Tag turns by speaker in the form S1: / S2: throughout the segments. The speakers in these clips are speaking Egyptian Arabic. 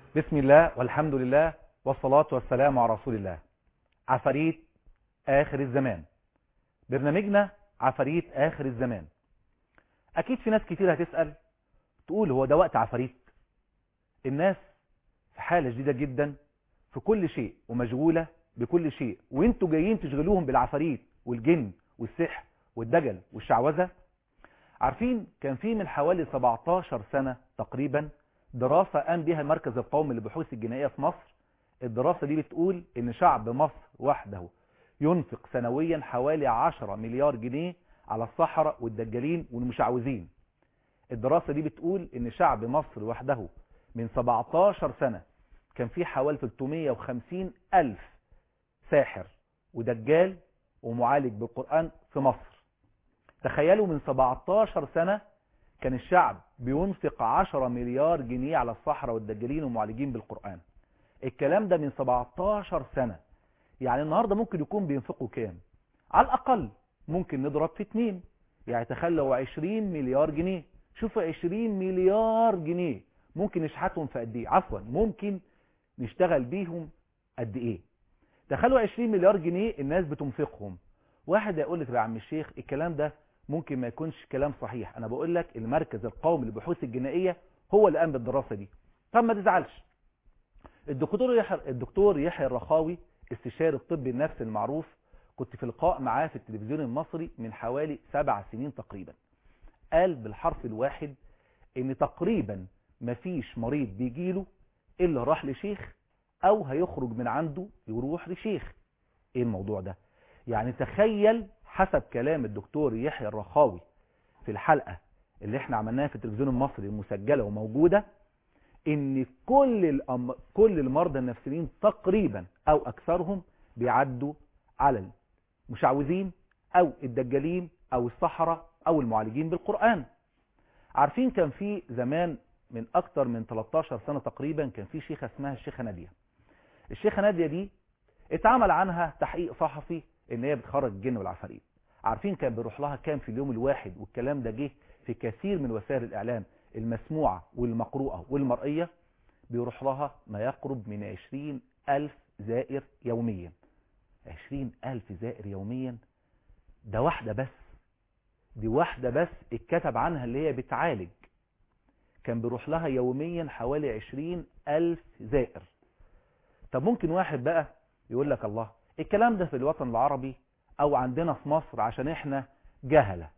S1: بسم الله والحمد لله والصلاة والسلام على رسول الله عفاريت آخر الزمان برنامجنا عفاريت آخر الزمان أكيد في ناس كتير هتسأل تقول هو ده وقت عفاريت الناس في حالة جديدة جدا في كل شيء ومشغولة بكل شيء وانتوا جايين تشغلوهم بالعفاريت والجن والسحر والدجل والشعوذة عارفين كان في من حوالي 17 سنة تقريبا دراسة قام بها المركز القومي للبحوث الجنائية في مصر الدراسة دي بتقول ان شعب مصر وحده ينفق سنويا حوالي 10 مليار جنيه على الصحراء والدجالين والمشعوذين الدراسة دي بتقول ان شعب مصر وحده من 17 سنة كان في حوالي 350 ألف ساحر ودجال ومعالج بالقرآن في مصر تخيلوا من 17 سنة كان الشعب بينفق 10 مليار جنيه على الصحراء والدجالين والمعالجين بالقرآن الكلام ده من 17 سنة يعني النهاردة ممكن يكون بينفقوا كام على الأقل ممكن نضرب في اتنين يعني تخلوا 20 مليار جنيه شوفوا 20 مليار جنيه ممكن نشحتهم في قد ايه عفوا ممكن نشتغل بيهم قد ايه تخيلوا 20 مليار جنيه الناس بتنفقهم واحد يقول لك يا عم الشيخ الكلام ده ممكن ما يكونش كلام صحيح انا بقول لك المركز القومي للبحوث الجنائيه هو اللي قام بالدراسه دي طب ما تزعلش الدكتور يحيى الدكتور يحيى الرخاوي استشاري الطب النفسي المعروف كنت في لقاء معاه في التلفزيون المصري من حوالي سبع سنين تقريبا قال بالحرف الواحد ان تقريبا مفيش مريض بيجيله الا راح لشيخ او هيخرج من عنده يروح لشيخ ايه الموضوع ده يعني تخيل حسب كلام الدكتور يحيى الرخاوي في الحلقة اللي احنا عملناها في التلفزيون المصري المسجلة وموجودة ان كل الأم... كل المرضى النفسيين تقريبا او اكثرهم بيعدوا على المشعوذين او الدجالين او السحرة او المعالجين بالقرآن عارفين كان في زمان من اكتر من 13 سنة تقريبا كان في شيخة اسمها الشيخة نادية الشيخة نادية دي اتعمل عنها تحقيق صحفي ان هي بتخرج الجن والعفاريت عارفين كان بيروح لها كام في اليوم الواحد والكلام ده جه في كثير من وسائل الاعلام المسموعة والمقروءة والمرئية بيروح لها ما يقرب من عشرين ألف زائر يوميا عشرين ألف زائر يوميا ده واحدة بس دي واحدة بس اتكتب عنها اللي هي بتعالج كان بيروح لها يوميا حوالي عشرين ألف زائر طب ممكن واحد بقى يقول لك الله الكلام ده في الوطن العربي او عندنا في مصر عشان احنا جهلة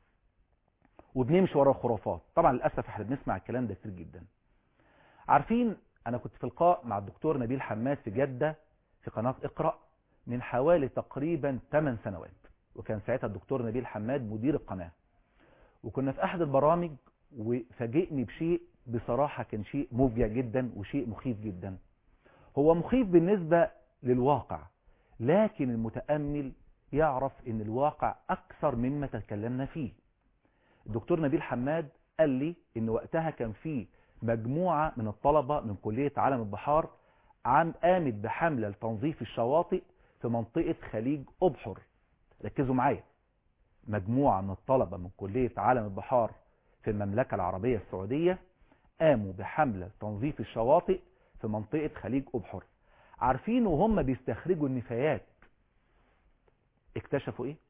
S1: وبنمشي ورا الخرافات طبعا للأسف احنا بنسمع الكلام ده كتير جدا عارفين انا كنت في لقاء مع الدكتور نبيل حماد في جدة في قناة اقرأ من حوالي تقريبا 8 سنوات وكان ساعتها الدكتور نبيل حماد مدير القناة وكنا في احد البرامج وفاجئني بشيء بصراحة كان شيء مفجع جدا وشيء مخيف جدا هو مخيف بالنسبة للواقع لكن المتأمل يعرف ان الواقع اكثر مما تكلمنا فيه الدكتور نبيل حماد قال لي ان وقتها كان في مجموعة من الطلبة من كلية عالم البحار عام قامت بحملة لتنظيف الشواطئ في منطقة خليج أبحر ركزوا معايا مجموعة من الطلبة من كلية عالم البحار في المملكة العربية السعودية قاموا بحملة تنظيف الشواطئ في منطقة خليج أبحر عارفين وهم بيستخرجوا النفايات اكتشفوا ايه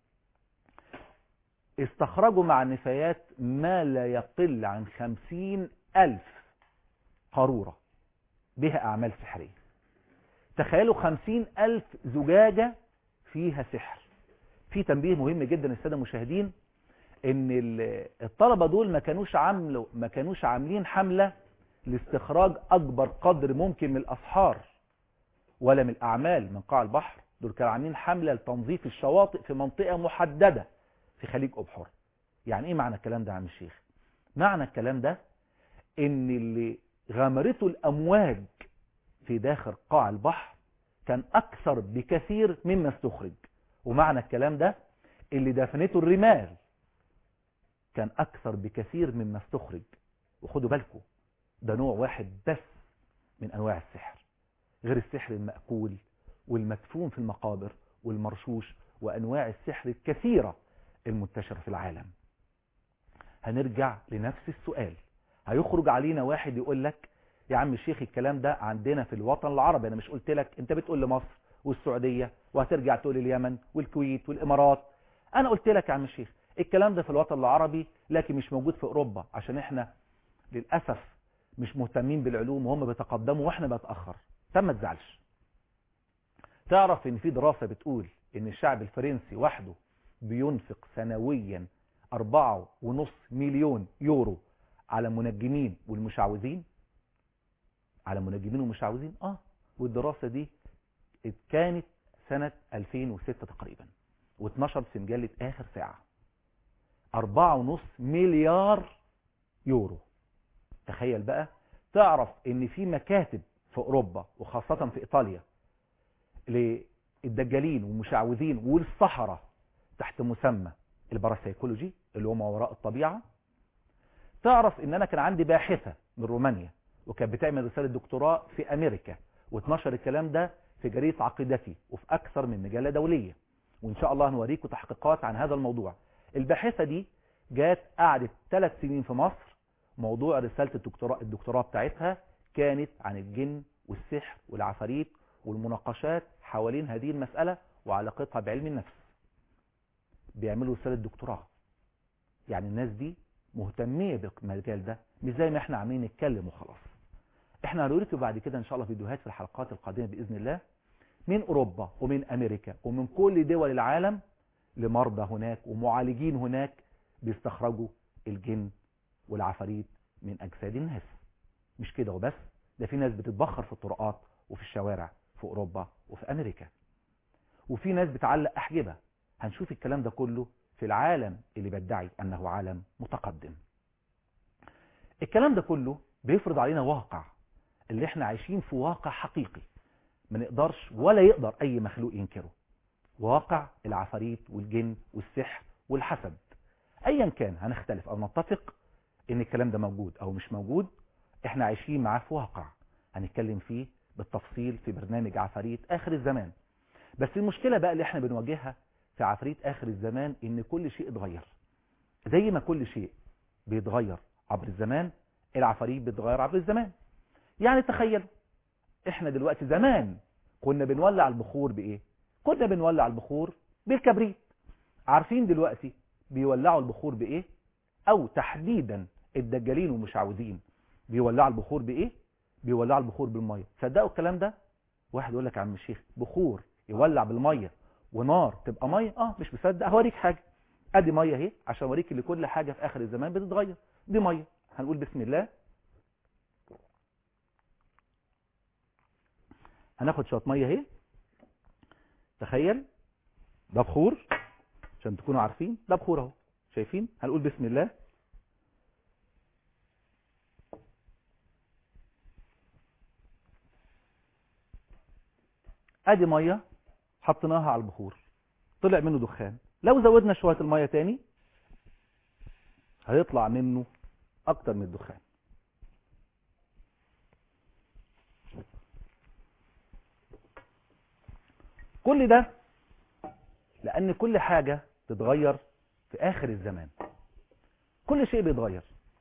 S1: استخرجوا مع النفايات ما لا يقل عن خمسين ألف قارورة بها أعمال سحرية تخيلوا خمسين ألف زجاجة فيها سحر في تنبيه مهم جدا السادة المشاهدين ان الطلبة دول ما كانوش عاملوا ما كانوش عاملين حملة لاستخراج اكبر قدر ممكن من الاسحار ولا من الاعمال من قاع البحر دول كانوا عاملين حملة لتنظيف الشواطئ في منطقة محددة في خليج أبحر يعني ايه معنى الكلام ده يا عم الشيخ معنى الكلام ده ان اللي غمرته الامواج في داخل قاع البحر كان اكثر بكثير مما استخرج ومعنى الكلام ده اللي دفنته الرمال كان اكثر بكثير مما استخرج وخدوا بالكم ده نوع واحد بس من انواع السحر غير السحر المأكول والمدفون في المقابر والمرشوش وانواع السحر الكثيرة المنتشرة في العالم هنرجع لنفس السؤال هيخرج علينا واحد يقول لك يا عم الشيخ الكلام ده عندنا في الوطن العربي انا مش قلت لك انت بتقول لمصر والسعودية وهترجع تقول اليمن والكويت والامارات انا قلت لك يا عم الشيخ الكلام ده في الوطن العربي لكن مش موجود في اوروبا عشان احنا للأسف مش مهتمين بالعلوم وهم بيتقدموا واحنا بنتأخر فما تزعلش تعرف ان في دراسة بتقول ان الشعب الفرنسي وحده بينفق سنويا أربعة ونص مليون يورو على منجمين والمشعوذين على منجمين ومشعوذين اه والدراسة دي كانت سنة 2006 تقريبا واتنشرت في مجلة آخر ساعة أربعة ونص مليار يورو تخيل بقى تعرف ان في مكاتب في اوروبا وخاصة في ايطاليا للدجالين والمشعوذين والصحراء تحت مسمى الباراسيكولوجي اللي هو ما وراء الطبيعة تعرف ان انا كان عندي باحثة من رومانيا وكانت بتعمل رسالة دكتوراه في امريكا واتنشر الكلام ده في جريدة عقيدتي وفي اكثر من مجلة دولية وان شاء الله هنوريكم تحقيقات عن هذا الموضوع الباحثة دي جات قعدت ثلاث سنين في مصر موضوع رسالة الدكتوراه, الدكتوراه بتاعتها كانت عن الجن والسحر والعفاريت والمناقشات حوالين هذه المسألة وعلاقتها بعلم النفس بيعملوا رسالة دكتوراه يعني الناس دي مهتمية بالمجال ده مش زي ما احنا عاملين نتكلم وخلاص احنا هنوريكم بعد كده ان شاء الله فيديوهات في الحلقات القادمة بإذن الله من اوروبا ومن امريكا ومن كل دول العالم لمرضى هناك ومعالجين هناك بيستخرجوا الجن والعفاريت من أجساد الناس مش كده وبس ده في ناس بتتبخر في الطرقات وفي الشوارع في أوروبا وفي أمريكا وفي ناس بتعلق أحجبة هنشوف الكلام ده كله في العالم اللي بدعي أنه عالم متقدم الكلام ده كله بيفرض علينا واقع اللي احنا عايشين في واقع حقيقي ما نقدرش ولا يقدر أي مخلوق ينكره واقع العفاريت والجن والسحر والحسد ايا كان هنختلف او نتفق ان الكلام ده موجود او مش موجود احنا عايشين معاه في واقع هنتكلم فيه بالتفصيل في برنامج عفاريت اخر الزمان بس المشكلة بقى اللي احنا بنواجهها في عفاريت اخر الزمان ان كل شيء اتغير زي ما كل شيء بيتغير عبر الزمان العفاريت بتتغير عبر الزمان يعني تخيل احنا دلوقتي زمان كنا بنولع البخور بايه كنا بنولع البخور بالكبريت عارفين دلوقتي بيولعوا البخور بايه او تحديدا الدجالين ومشعوذين بيولعوا البخور بايه بيولعوا البخور بالميه تصدقوا الكلام ده واحد يقول لك يا عم الشيخ بخور يولع بالميه ونار تبقى ميه اه مش مصدق هوريك حاجه ادي ميه اهي عشان اوريك ان كل حاجه في اخر الزمان بتتغير دي ميه هنقول بسم الله هناخد شويه ميه اهي تخيل ده بخور عشان تكونوا عارفين ده بخور اهو شايفين هنقول بسم الله ادي ميه حطيناها على البخور طلع منه دخان لو زودنا شويه الميه تاني هيطلع منه اكتر من الدخان كل ده لان كل حاجة تتغير في اخر الزمان كل شيء بيتغير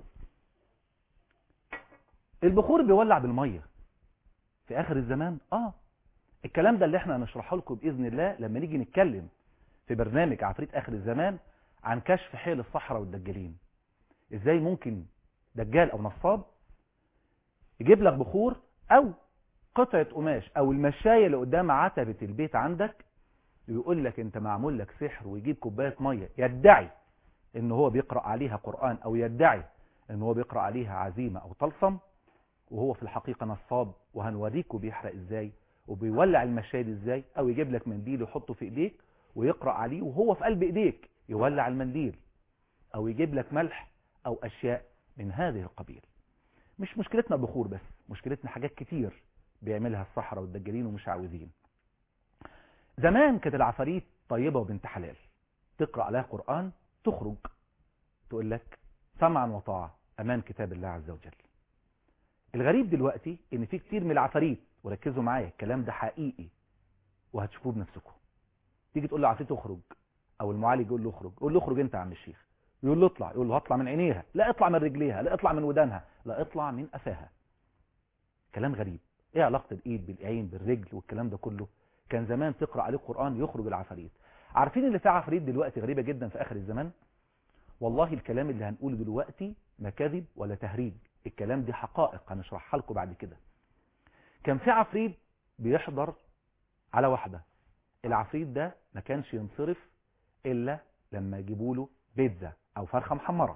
S1: البخور بيولع بالمية في اخر الزمان اه الكلام ده اللي احنا هنشرحه لكم باذن الله لما نيجي نتكلم في برنامج عفريت اخر الزمان عن كشف حيل الصحراء والدجالين ازاي ممكن دجال او نصاب يجيب لك بخور او قطعة قماش او المشاية اللي قدام عتبة البيت عندك ويقول لك انت معمول لك سحر ويجيب كوباية مية يدعي ان هو بيقرأ عليها قرآن او يدعي ان هو بيقرأ عليها عزيمة او طلسم وهو في الحقيقة نصاب وهنوريكم بيحرق ازاي وبيولع المشاية دي ازاي او يجيب لك منديل ويحطه في ايديك ويقرأ عليه وهو في قلب ايديك يولع المنديل او يجيب لك ملح او اشياء من هذه القبيل مش مشكلتنا بخور بس مشكلتنا حاجات كتير بيعملها الصحراء والدجالين ومشعوذين زمان كانت العفاريت طيبة وبنت حلال تقرأ عليها قرآن تخرج تقول لك سمعا وطاعة أمام كتاب الله عز وجل الغريب دلوقتي ان في كتير من العفاريت وركزوا معايا الكلام ده حقيقي وهتشوفوه بنفسكم تيجي تقول له عفريت اخرج او المعالج يقول له اخرج يقول له اخرج انت يا عم الشيخ يقول له اطلع يقول له هطلع من عينيها لا اطلع من رجليها لا اطلع من ودانها لا اطلع من قفاها كلام غريب ايه علاقه الايد بالعين بالرجل والكلام ده كله كان زمان تقرا عليه قران يخرج العفاريت عارفين اللي فيه عفاريت دلوقتي غريبه جدا في اخر الزمان والله الكلام اللي هنقوله دلوقتي ما كذب ولا تهريج الكلام دي حقائق هنشرحها لكم بعد كده كان في عفريت بيحضر على واحده العفريت ده ما كانش ينصرف الا لما يجيبوا له بيتزا او فرخه محمره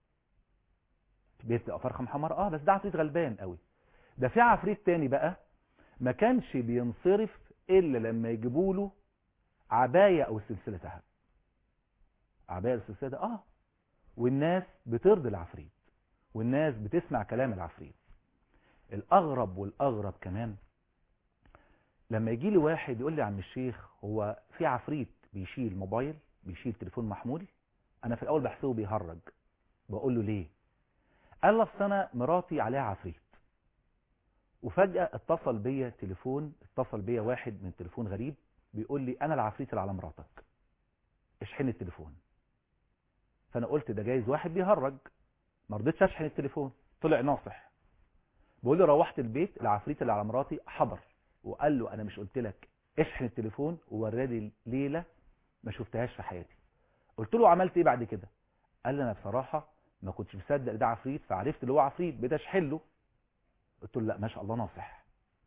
S1: بيتزا او فرخه محمره اه بس ده عفريت غلبان قوي ده في عفريت تاني بقى ما كانش بينصرف الا لما يجيبوا له عبايه او سلسله ذهب عبايه او سلسله ذهب اه والناس بترضي العفريت والناس بتسمع كلام العفريت الاغرب والاغرب كمان لما يجي لي واحد يقول لي يا عم الشيخ هو في عفريت بيشيل موبايل بيشيل تليفون محمول انا في الاول بحسبه بيهرج بقول له ليه قال لي اصل انا مراتي عليها عفريت وفجاه اتصل بيا تليفون اتصل بيا واحد من تليفون غريب بيقول لي انا العفريت اللي على مراتك اشحن التليفون فانا قلت ده جايز واحد بيهرج ما رضيتش اشحن التليفون طلع ناصح بيقول لي روحت البيت العفريت اللي على مراتي حضر وقال له انا مش قلت لك اشحن التليفون ووراني ليله ما شفتهاش في حياتي قلت له عملت ايه بعد كده قال لي انا بصراحه ما كنتش مصدق ده عفريت فعرفت اللي هو عفريت بدي اشحن له قلت له لا ما شاء الله ناصح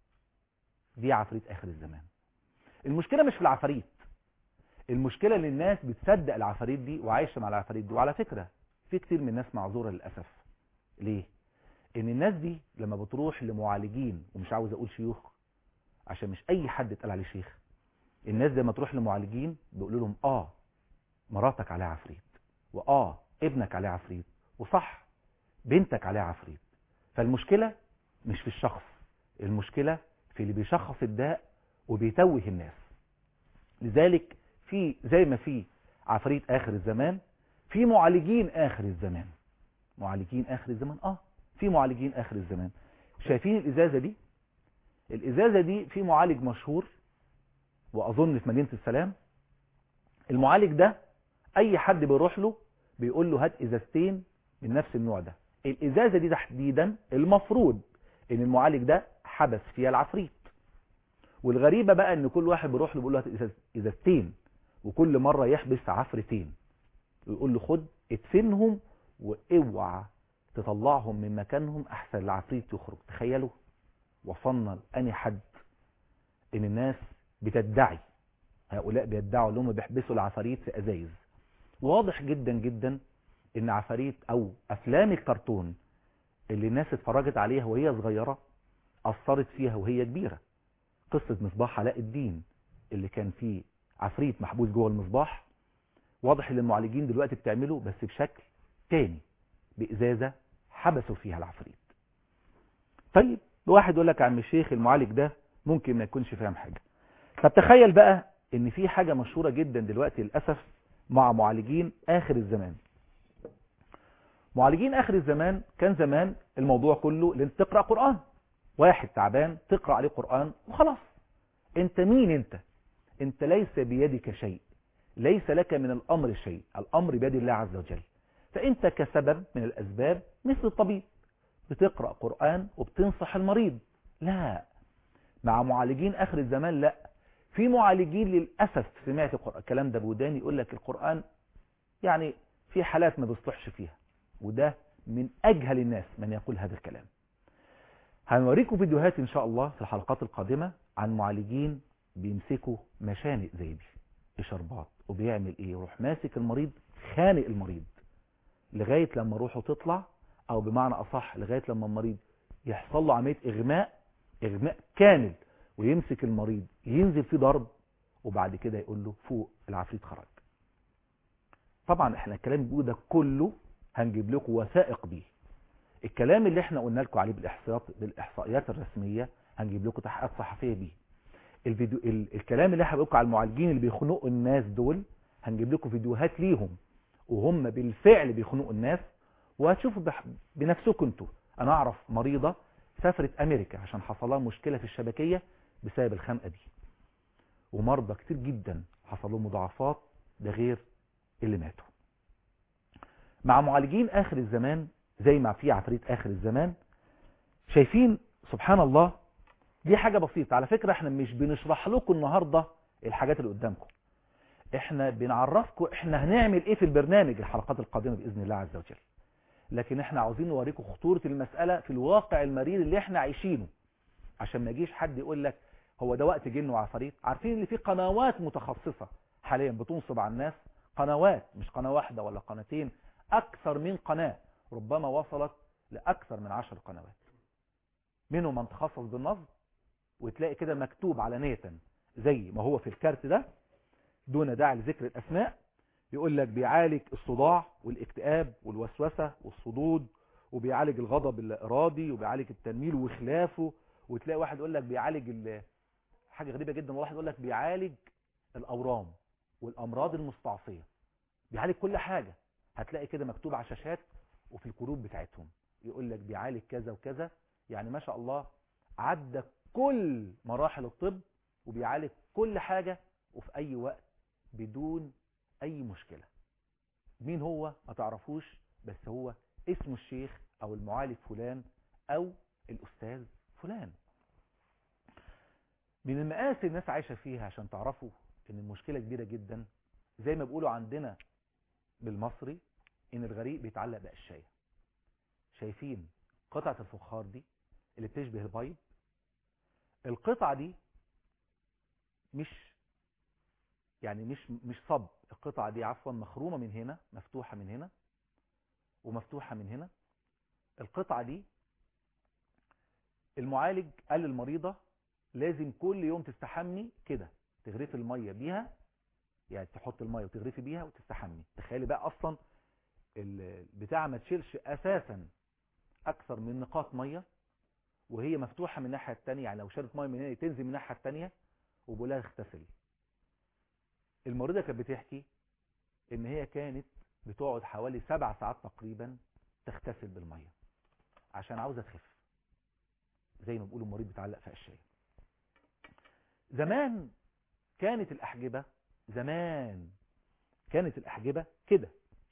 S1: دي عفريت اخر الزمان المشكله مش في العفاريت المشكله ان الناس بتصدق العفاريت دي وعايشه مع العفاريت دي وعلى فكره في كتير من الناس معذوره للاسف ليه ان الناس دي لما بتروح لمعالجين ومش عاوز اقول شيوخ عشان مش اي حد اتقال عليه شيخ الناس دي لما تروح لمعالجين بيقولوا لهم اه مراتك عليها عفريت واه ابنك عليه عفريت وصح بنتك عليها عفريت فالمشكله مش في الشخص المشكله في اللي بيشخص الداء وبيتوه الناس لذلك في زي ما في عفريت اخر الزمان في معالجين اخر الزمان معالجين اخر الزمان اه في معالجين اخر الزمان شايفين الازازه دي الازازه دي في معالج مشهور واظن في مدينه السلام المعالج ده اي حد بيروح له بيقول له هات ازازتين من نفس النوع ده الازازه دي تحديدا المفروض ان المعالج ده حبس فيها العفريت والغريبه بقى ان كل واحد بيروح له بيقول له هات ازازتين وكل مره يحبس عفرتين ويقول له خد ادفنهم واوعى تطلعهم من مكانهم احسن العفريت يخرج تخيلوا وصلنا لاني حد ان الناس بتدعي هؤلاء بيدعوا ان هم بيحبسوا العفاريت في ازايز واضح جدا جدا ان عفاريت او افلام الكرتون اللي الناس اتفرجت عليها وهي صغيرة اثرت فيها وهي كبيرة قصة مصباح علاء الدين اللي كان فيه عفريت محبوس جوه المصباح واضح ان المعالجين دلوقتي بتعمله بس بشكل تاني بإزازة حبسوا فيها العفريت طيب واحد يقول لك يا عم الشيخ المعالج ده ممكن ما يكونش فاهم حاجة طب تخيل بقى ان في حاجة مشهورة جدا دلوقتي للأسف مع معالجين آخر الزمان معالجين آخر الزمان كان زمان الموضوع كله لان تقرأ قرآن واحد تعبان تقرأ عليه قرآن وخلاص انت مين انت انت ليس بيدك شيء ليس لك من الأمر شيء الأمر بيد الله عز وجل فأنت كسبب من الأسباب مثل الطبيب بتقرأ قرآن وبتنصح المريض لا مع معالجين آخر الزمان لا في معالجين للأسف سمعت الكلام ده بوداني يقول لك القرآن يعني في حالات ما بيصلحش فيها وده من أجهل الناس من يقول هذا الكلام هنوريكم فيديوهات إن شاء الله في الحلقات القادمة عن معالجين بيمسكوا مشانق زي دي إشاربات وبيعمل إيه يروح ماسك المريض خانق المريض لغاية لما روحه تطلع أو بمعنى أصح لغاية لما المريض يحصل له عملية إغماء إغماء كامل ويمسك المريض ينزل فيه ضرب وبعد كده يقول له فوق العفريت خرج طبعا احنا الكلام اللي بيقوله ده كله هنجيب لكم وثائق بيه الكلام اللي احنا قلنا لكم عليه بالاحصائيات بالاحصائيات الرسميه هنجيب لكم تحقيقات صحفيه بيه الفيديو ال... الكلام اللي احنا بنقول على المعالجين اللي بيخنقوا الناس دول هنجيب لكم فيديوهات ليهم وهم بالفعل بيخنقوا الناس وهتشوفوا بح... بنفسكم انتوا انا اعرف مريضه سافرت امريكا عشان حصل لها مشكله في الشبكيه بسبب الخنقه دي ومرضى كتير جدا حصل لهم مضاعفات ده غير اللي ماتوا مع معالجين اخر الزمان زي ما في عفريت اخر الزمان شايفين سبحان الله دي حاجة بسيطة على فكرة احنا مش بنشرح لكم النهاردة الحاجات اللي قدامكم احنا بنعرفكم احنا هنعمل ايه في البرنامج الحلقات القادمة بإذن الله عز وجل لكن احنا عاوزين نوريكم خطورة المسألة في الواقع المرير اللي احنا عايشينه عشان ما يجيش حد يقول لك هو ده وقت جن وعفاريت عارفين اللي في قنوات متخصصة حاليا بتنصب على الناس قنوات مش قناة واحدة ولا قناتين أكثر من قناة ربما وصلت لأكثر من عشر قنوات منهم من تخصص بالنصب وتلاقي كده مكتوب علانية زي ما هو في الكارت ده دون داعي لذكر الأسماء يقول لك بيعالج الصداع والاكتئاب والوسوسة والصدود وبيعالج الغضب الإرادي وبيعالج التنميل وخلافه وتلاقي واحد يقول لك بيعالج حاجة غريبة جدا واحد يقول لك بيعالج الأورام والأمراض المستعصية بيعالج كل حاجة هتلاقي كده مكتوب على شاشات وفي الكروب بتاعتهم يقول لك بيعالج كذا وكذا يعني ما شاء الله عدى كل مراحل الطب وبيعالج كل حاجة وفي أي وقت بدون أي مشكلة مين هو ما تعرفوش بس هو اسمه الشيخ أو المعالج فلان أو الأستاذ فلان من المقاس الناس عايشة فيها عشان تعرفوا ان المشكلة كبيرة جدا زي ما بيقولوا عندنا بالمصري ان الغريق بيتعلق بقشاية شايفين قطعة الفخار دي اللي بتشبه البيض القطعة دي مش يعني مش مش صب القطعة دي عفوا مخرومة من هنا مفتوحة من هنا ومفتوحة من هنا القطعة دي المعالج قال للمريضة لازم كل يوم تستحمي كده تغرفي المية بيها يعني تحط المية وتغرفي بيها وتستحمي تخيلي بقى اصلا البتاع ما تشيلش اساسا اكثر من نقاط مية وهي مفتوحة من الناحية التانية يعني لو شالت مية من هنا تنزل من الناحية التانية وبقولها اغتسلي المريضة كانت بتحكي ان هي كانت بتقعد حوالي سبع ساعات تقريبا تغتسل بالمية عشان عاوزة تخف زي ما بيقولوا المريض بيتعلق في قشايه زمان كانت الأحجبة زمان كانت الأحجبة كده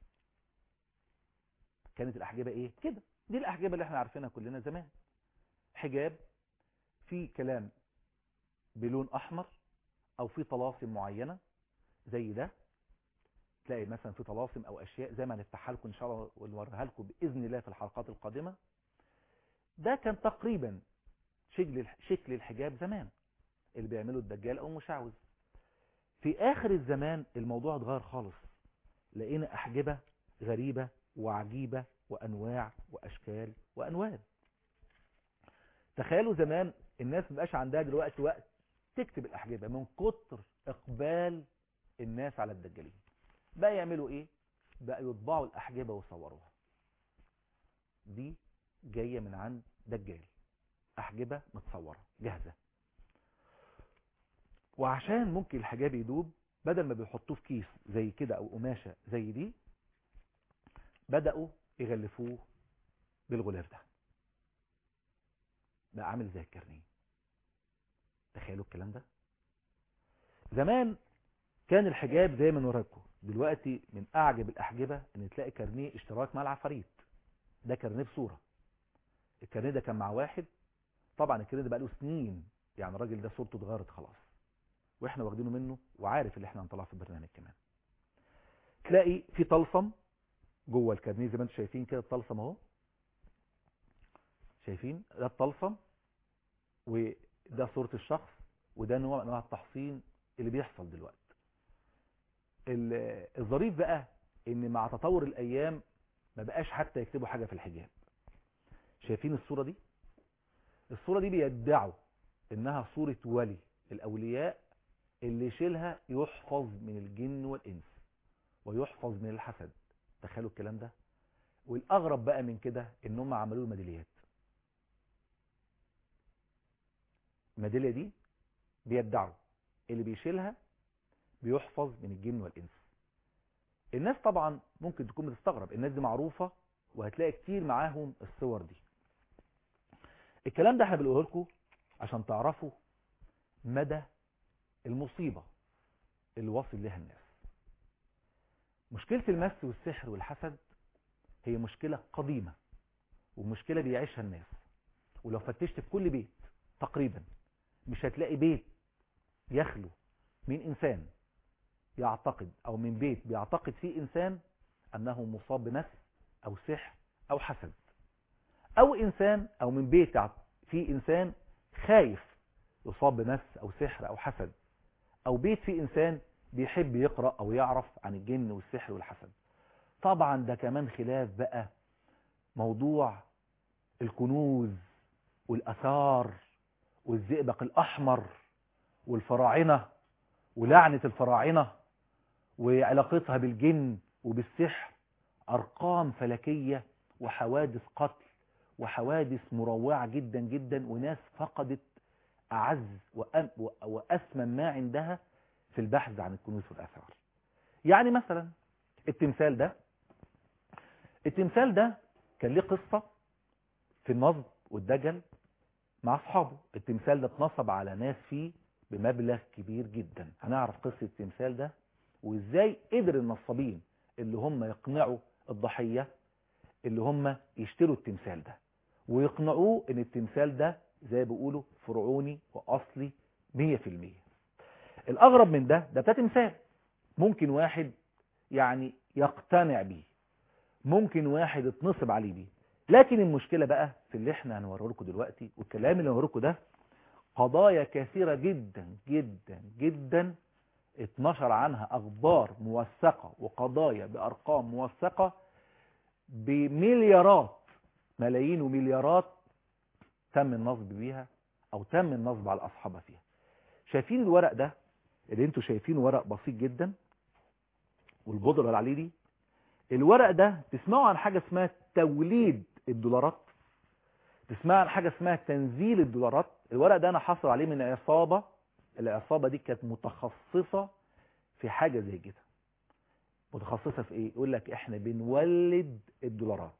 S1: كانت الأحجبة إيه كده دي الأحجبة اللي احنا عارفينها كلنا زمان حجاب في كلام بلون أحمر أو في طلاسم معينة زي ده تلاقي مثلا في طلاسم أو أشياء زي ما هنفتحها لكم إن شاء الله ونوريها لكم بإذن الله في الحلقات القادمة ده كان تقريبا شكل شكل الحجاب زمان اللي بيعمله الدجال او المشعوذ في اخر الزمان الموضوع اتغير خالص لقينا احجبة غريبة وعجيبة وانواع واشكال وانوان تخيلوا زمان الناس مبقاش عندها دلوقتي وقت تكتب الاحجبة من كتر اقبال الناس على الدجالين بقى يعملوا ايه بقى يطبعوا الاحجبة ويصوروها دي جاية من عند دجال احجبة متصورة جاهزة وعشان ممكن الحجاب يدوب بدل ما بيحطوه في كيس زي كده او قماشة زي دي بدأوا يغلفوه بالغلاف ده بقى عامل زي الكرنيه تخيلوا الكلام ده زمان كان الحجاب زي ما نوريكم دلوقتي من اعجب الاحجبة ان تلاقي كرنيه اشتراك مع العفاريت ده كرنيه بصورة الكرنيه ده كان مع واحد طبعا الكرنيه ده بقى له سنين يعني الراجل ده صورته اتغيرت خلاص واحنا واخدينه منه وعارف اللي احنا هنطلعه في البرنامج كمان تلاقي في طلسم جوه الكارنيه زي ما انتم شايفين كده الطلسم اهو شايفين ده الطلسم وده صورة الشخص وده نوع من انواع التحصين اللي بيحصل دلوقتي الظريف بقى ان مع تطور الايام ما بقاش حتى يكتبوا حاجة في الحجاب شايفين الصورة دي الصورة دي بيدعوا انها صورة ولي الاولياء اللي يشيلها يحفظ من الجن والإنس ويحفظ من الحسد تخيلوا الكلام ده والأغرب بقى من كده إن هم عملوا ميداليات الميدالية دي بيدعوا اللي بيشيلها بيحفظ من الجن والإنس الناس طبعا ممكن تكون بتستغرب الناس دي معروفة وهتلاقي كتير معاهم الصور دي الكلام ده احنا بنقوله لكم عشان تعرفوا مدى المصيبة اللي واصل لها الناس مشكلة المس والسحر والحسد هي مشكلة قديمة ومشكلة بيعيشها الناس ولو فتشت في كل بيت تقريبا مش هتلاقي بيت يخلو من إنسان يعتقد أو من بيت بيعتقد فيه إنسان أنه مصاب بمس أو سحر أو حسد أو إنسان أو من بيت فيه إنسان خايف يصاب بمس أو سحر أو حسد أو بيت فيه إنسان بيحب يقرأ أو يعرف عن الجن والسحر والحسد طبعا ده كمان خلاف بقى موضوع الكنوز والأثار والزئبق الأحمر والفراعنة ولعنة الفراعنة وعلاقتها بالجن وبالسحر أرقام فلكية وحوادث قتل وحوادث مروعة جدا جدا وناس فقدت أعز وأثمن ما عندها في البحث عن الكنوز والأثار يعني مثلا التمثال ده التمثال ده كان ليه قصة في النصب والدجل مع أصحابه التمثال ده اتنصب على ناس فيه بمبلغ كبير جدا هنعرف قصة التمثال ده وإزاي قدر النصابين اللي هم يقنعوا الضحية اللي هم يشتروا التمثال ده ويقنعوه ان التمثال ده زي بيقولوا فرعوني وأصلي 100% الأغرب من ده ده ده تمثال ممكن واحد يعني يقتنع بيه ممكن واحد اتنصب عليه بيه لكن المشكلة بقى في اللي احنا هنوريه لكم دلوقتي والكلام اللي هنوريه لكم ده قضايا كثيرة جدا جدا جدا اتنشر عنها أخبار موثقة وقضايا بأرقام موثقة بمليارات ملايين ومليارات تم النصب بيها أو تم النصب على أصحابها فيها شايفين الورق ده اللي انتوا شايفينه ورق بسيط جدا والبودرة اللي عليه دي الورق ده تسمعوا عن حاجة اسمها توليد الدولارات تسمعوا عن حاجة اسمها تنزيل الدولارات الورق ده انا حصل عليه من عصابة العصابة دي كانت متخصصة في حاجة زي كده متخصصة في ايه يقول لك احنا بنولد الدولارات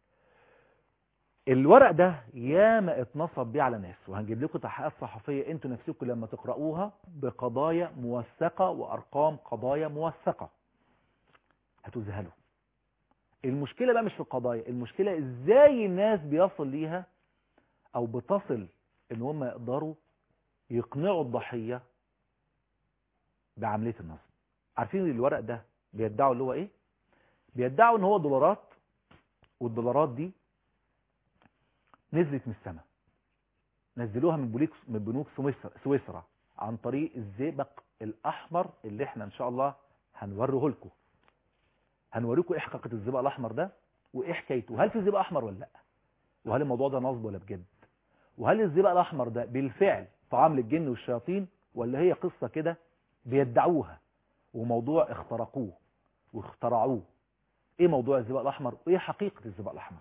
S1: الورق ده ياما اتنصب بيه على ناس وهنجيب لكم تحقيقات صحفية انتوا نفسكم لما تقرأوها بقضايا موثقة وارقام قضايا موثقة هتذهلوا المشكلة بقى مش في القضايا المشكلة ازاي الناس بيصل ليها او بتصل ان هم يقدروا يقنعوا الضحية بعملية النصب عارفين الورق ده بيدعوا اللي هو ايه بيدعوا ان هو دولارات والدولارات دي نزلت من السماء نزلوها من بوليك من بنوك سويسرا عن طريق الزئبق الاحمر اللي احنا ان شاء الله هنوريه لكم هنوريكم ايه حقيقه الزئبق الاحمر ده وايه حكايته هل في زئبق احمر ولا لا وهل الموضوع ده نصب ولا بجد وهل الزئبق الاحمر ده بالفعل طعام للجن والشياطين ولا هي قصه كده بيدعوها وموضوع اخترقوه واخترعوه ايه موضوع الزئبق الاحمر وايه حقيقه الزئبق الاحمر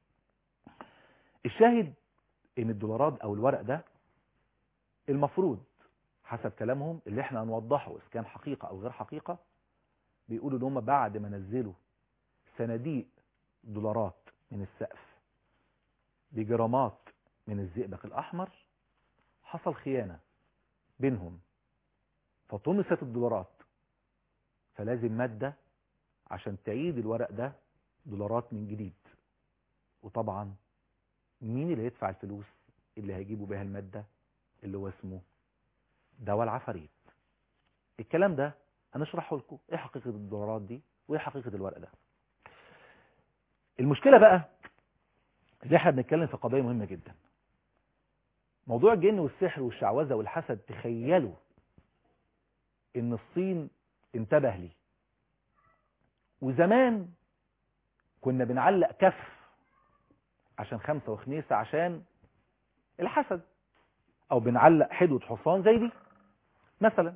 S1: الشاهد ان الدولارات او الورق ده المفروض حسب كلامهم اللي احنا هنوضحه اذا كان حقيقة او غير حقيقة بيقولوا ان هم بعد ما نزلوا صناديق دولارات من السقف بجرامات من الزئبق الاحمر حصل خيانة بينهم فطمست الدولارات فلازم مادة عشان تعيد الورق ده دولارات من جديد وطبعا مين اللي هيدفع الفلوس اللي هيجيبوا بيها المادة اللي هو اسمه دواء العفاريت الكلام ده هنشرحه لكم ايه حقيقة الدولارات دي وايه حقيقة الورق ده المشكلة بقى اللي احنا بنتكلم في قضية مهمة جدا موضوع الجن والسحر والشعوذة والحسد تخيلوا ان الصين انتبه لي وزمان كنا بنعلق كف عشان خمسة وخميسة عشان الحسد او بنعلق حدوة حصان زي دي مثلا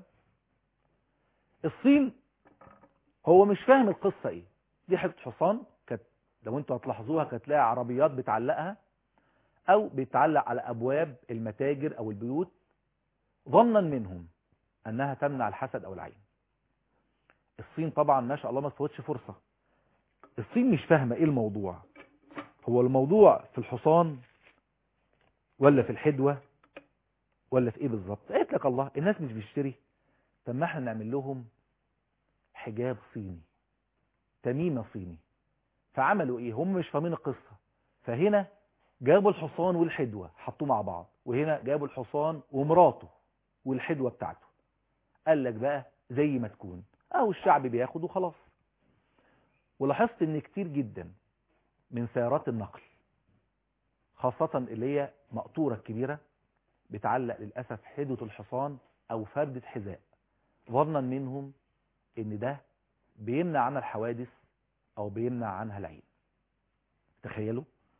S1: الصين هو مش فاهم القصة ايه دي حدوة حصان كانت لو انتوا هتلاحظوها كانت تلاقي عربيات بتعلقها او بتعلق على ابواب المتاجر او البيوت ظنا منهم انها تمنع الحسد او العين الصين طبعا ما شاء الله ما تفوتش فرصة الصين مش فاهمة ايه الموضوع هو الموضوع في الحصان ولا في الحدوة ولا في ايه بالظبط قالت لك الله الناس مش بيشتري طب ما احنا نعمل لهم حجاب صيني تميمة صيني فعملوا ايه هم مش فاهمين القصة فهنا جابوا الحصان والحدوة حطوه مع بعض وهنا جابوا الحصان ومراته والحدوة بتاعته قال لك بقى زي ما تكون اهو الشعب بياخد وخلاص ولاحظت ان كتير جدا من سيارات النقل خاصة اللي هي مقطورة الكبيرة بتعلق للأسف حدوة الحصان أو فردة حذاء ظنا منهم ان ده بيمنع عنها الحوادث أو بيمنع عنها العين تخيلوا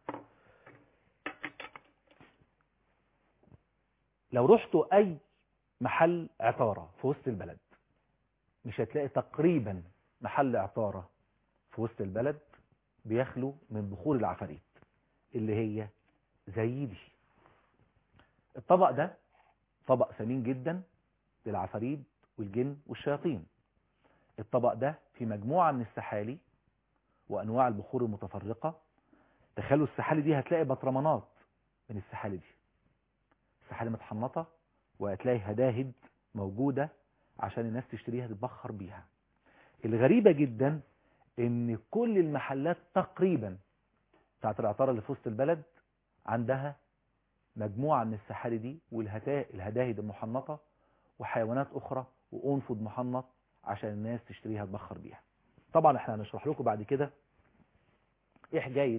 S1: لو رحتوا أي محل عطارة في وسط البلد مش هتلاقي تقريبا محل عطارة في وسط البلد بيخلو من بخور العفاريت اللي هي زي دي الطبق ده طبق ثمين جدا للعفاريت والجن والشياطين الطبق ده في مجموعة من السحالي وأنواع البخور المتفرقة تخيلوا السحالي دي هتلاقي بطرمانات من السحالي دي السحالي متحنطة وهتلاقي هداهد موجودة عشان الناس تشتريها تتبخر بيها الغريبة جدا ان كل المحلات تقريبا بتاعت العطارة اللي في وسط البلد عندها مجموعة من السحالي دي والهداهد المحنطة وحيوانات اخرى وانفض محنط عشان الناس تشتريها تبخر بيها طبعا احنا هنشرح لكم بعد كده ايه حكاية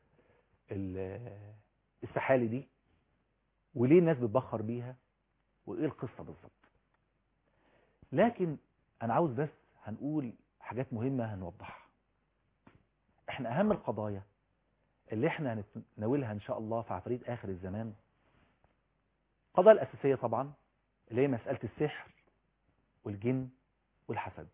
S1: السحالي دي وليه الناس بتبخر بيها وايه القصة بالظبط لكن انا عاوز بس هنقول حاجات مهمة هنوضحها احنا اهم القضايا اللي احنا هنتناولها ان شاء الله في عفريت اخر الزمان القضايا الاساسية طبعا اللي هي مسألة السحر والجن والحسد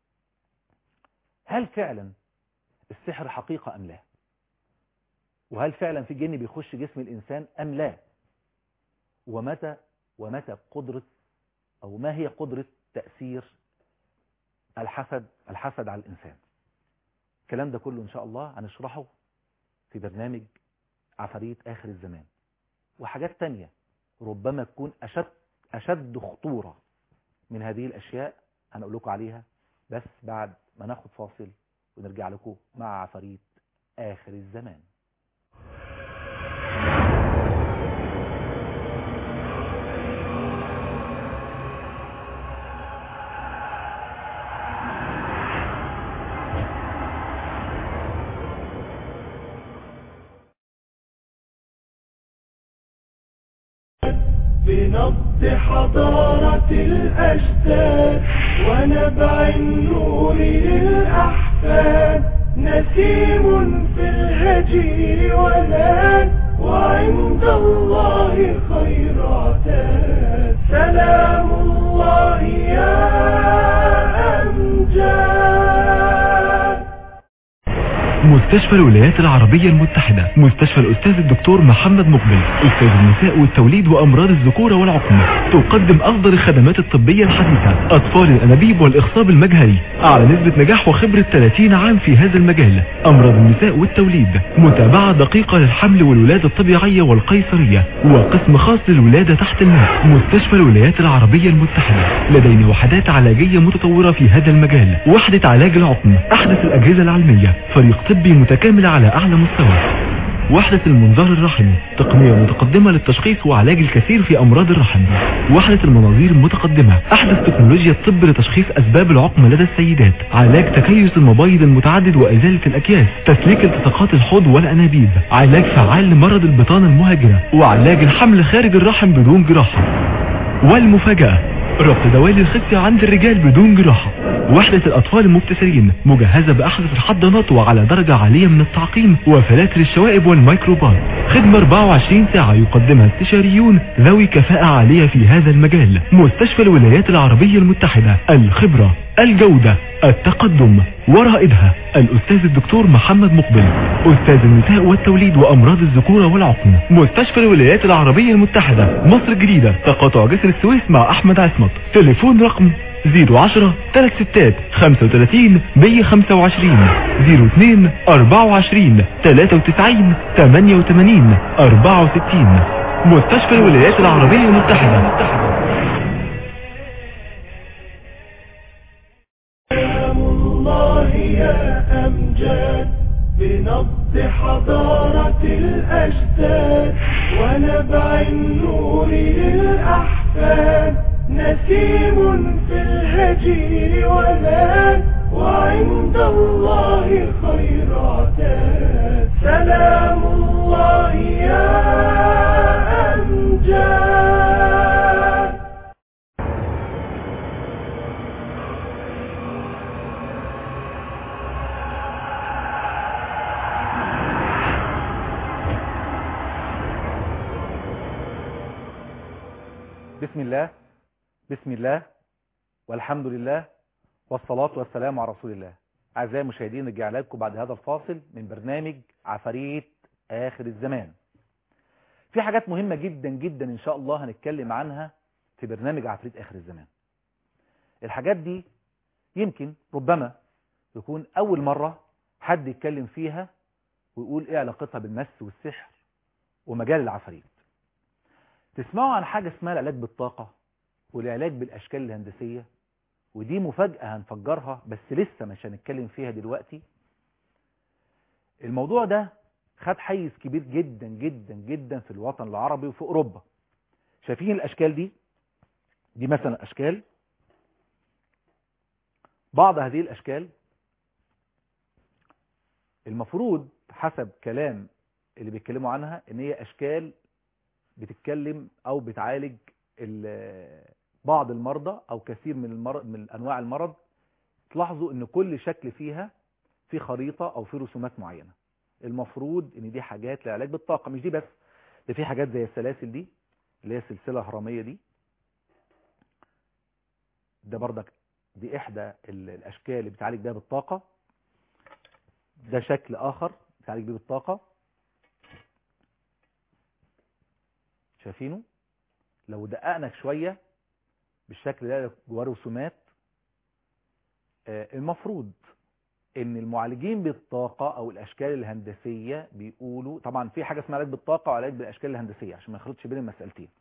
S1: هل فعلا السحر حقيقة ام لا وهل فعلا في جن بيخش جسم الانسان ام لا ومتى ومتى قدرة او ما هي قدرة تأثير الحسد الحسد على الإنسان الكلام ده كله إن شاء الله هنشرحه في برنامج عفاريت آخر الزمان وحاجات تانية ربما تكون أشد, أشد خطورة من هذه الأشياء هنقول لكم عليها بس بعد ما ناخد فاصل ونرجع لكم مع عفاريت آخر الزمان
S2: بنبض حضارة الأجداد ونبع النور للأحفاد نسيم في الهجير ولاد وعند الله خير عتاد سلام الله يا أمجاد
S3: مستشفى الولايات العربية المتحدة مستشفى الأستاذ الدكتور محمد مقبل أستاذ النساء والتوليد وأمراض الذكورة والعقم تقدم أفضل الخدمات الطبية الحديثة أطفال الأنابيب والإخصاب المجهري أعلى نسبة نجاح وخبرة 30 عام في هذا المجال أمراض النساء والتوليد متابعة دقيقة للحمل والولادة الطبيعية والقيصرية وقسم خاص للولادة تحت الماء مستشفى الولايات العربية المتحدة لدينا وحدات علاجية متطورة في هذا المجال وحدة علاج العقم أحدث الأجهزة العلمية فريق طبي متكامل على أعلى مستوى وحدة المنظار الرحمي تقنية متقدمة للتشخيص وعلاج الكثير في أمراض الرحم وحدة المناظير المتقدمة أحدث تكنولوجيا الطب لتشخيص أسباب العقم لدى السيدات علاج تكيس المبايض المتعدد وإزالة الأكياس تسليك التصاقات الحوض والأنابيب علاج فعال لمرض البطانة المهاجرة وعلاج الحمل خارج الرحم بدون جراحة والمفاجأة ربط دوالي الخصية عند الرجال بدون جراحة وحدة الأطفال المبتسرين مجهزة بأحدث الحضانات وعلى درجة عالية من التعقيم وفلاتر الشوائب والميكروبات خدمة 24 ساعة يقدمها استشاريون ذوي كفاءة عالية في هذا المجال مستشفى الولايات العربية المتحدة الخبرة الجودة التقدم ورائدها الأستاذ الدكتور محمد مقبل أستاذ النساء والتوليد وأمراض الذكورة والعقم مستشفى الولايات العربية المتحدة مصر الجديدة تقاطع جسر السويس مع أحمد عصمت تليفون رقم 010 3 ستات 35 125 02 24 93 88 64 مستشفى الولايات العربية المتحدة
S2: سلام الله يا أمجاد بنبض حضارة الأجداد ونبع النور للأحفاد نسيم في الهجير ولاد وعند الله خير عتاد سلام الله يا أمجاد
S1: بسم الله بسم الله والحمد لله والصلاة والسلام على رسول الله أعزائي المشاهدين رجع لكم بعد هذا الفاصل من برنامج عفاريت آخر الزمان في حاجات مهمة جدا جدا إن شاء الله هنتكلم عنها في برنامج عفاريت آخر الزمان الحاجات دي يمكن ربما يكون أول مرة حد يتكلم فيها ويقول إيه علاقتها بالمس والسحر ومجال العفاريت تسمعوا عن حاجة اسمها العلاج بالطاقة والعلاج بالأشكال الهندسية ودي مفاجأة هنفجرها بس لسه مش هنتكلم فيها دلوقتي الموضوع ده خد حيز كبير جدا جدا جدا في الوطن العربي وفي أوروبا شايفين الأشكال دي دي مثلا أشكال بعض هذه الأشكال المفروض حسب كلام اللي بيتكلموا عنها ان هي أشكال بتتكلم او بتعالج بعض المرضى او كثير من المرض من انواع المرض تلاحظوا ان كل شكل فيها في خريطة او في رسومات معينة المفروض ان دي حاجات لعلاج بالطاقة مش دي بس ده في حاجات زي السلاسل دي اللي هي السلسلة الهرمية دي ده بردك دي احدى الاشكال اللي بتعالج بيها بالطاقة ده شكل اخر بتعالج بيه بالطاقة شايفينه لو دققنا شوية بالشكل ده جواه رسومات المفروض ان المعالجين بالطاقة او الاشكال الهندسية بيقولوا طبعا في حاجة اسمها علاج بالطاقة وعلاج بالاشكال الهندسية عشان ما يخلطش بين المسألتين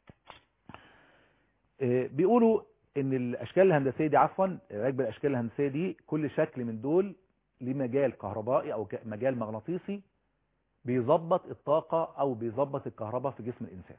S1: بيقولوا ان الاشكال الهندسية دي عفوا العلاج بالاشكال الهندسية دي كل شكل من دول ليه مجال كهربائي او مجال مغناطيسي بيظبط الطاقة او بيظبط الكهرباء في جسم الانسان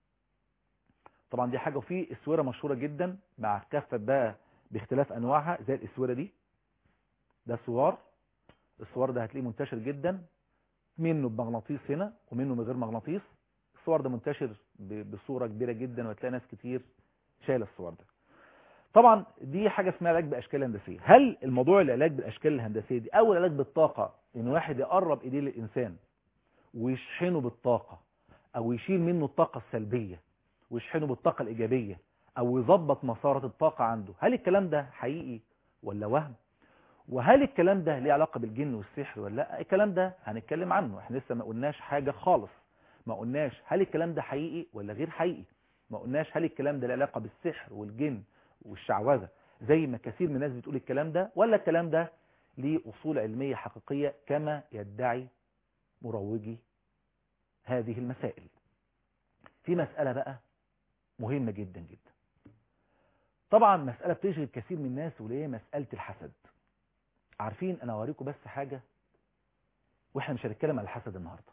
S1: طبعا دي حاجة وفي اسورة مشهورة جدا مع كافة بقى باختلاف انواعها زي الاسورة دي ده صور الصور ده هتلاقيه منتشر جدا منه بمغناطيس هنا ومنه من غير مغناطيس الصور ده منتشر بصورة كبيرة جدا وهتلاقي ناس كتير شايله الصور ده طبعا دي حاجة اسمها علاج باشكال هندسية هل الموضوع العلاج بالاشكال الهندسية دي او العلاج بالطاقة ان واحد يقرب ايديه للانسان ويشحنه بالطاقة او يشيل منه الطاقة السلبية ويشحنه بالطاقة الإيجابية أو يظبط مسارة الطاقة عنده هل الكلام ده حقيقي ولا وهم وهل الكلام ده ليه علاقة بالجن والسحر ولا لا الكلام ده هنتكلم عنه احنا لسه ما قلناش حاجة خالص ما قلناش هل الكلام ده حقيقي ولا غير حقيقي ما قلناش هل الكلام ده له علاقة بالسحر والجن والشعوذة زي ما كثير من الناس بتقول الكلام ده ولا الكلام ده ليه أصول علمية حقيقية كما يدعي مروجي هذه المسائل في مسألة بقى مهمة جدا جدا طبعا مسألة بتشغل كثير من الناس واللي هي مسألة الحسد عارفين انا اوريكم بس حاجة واحنا مش هنتكلم على الحسد النهاردة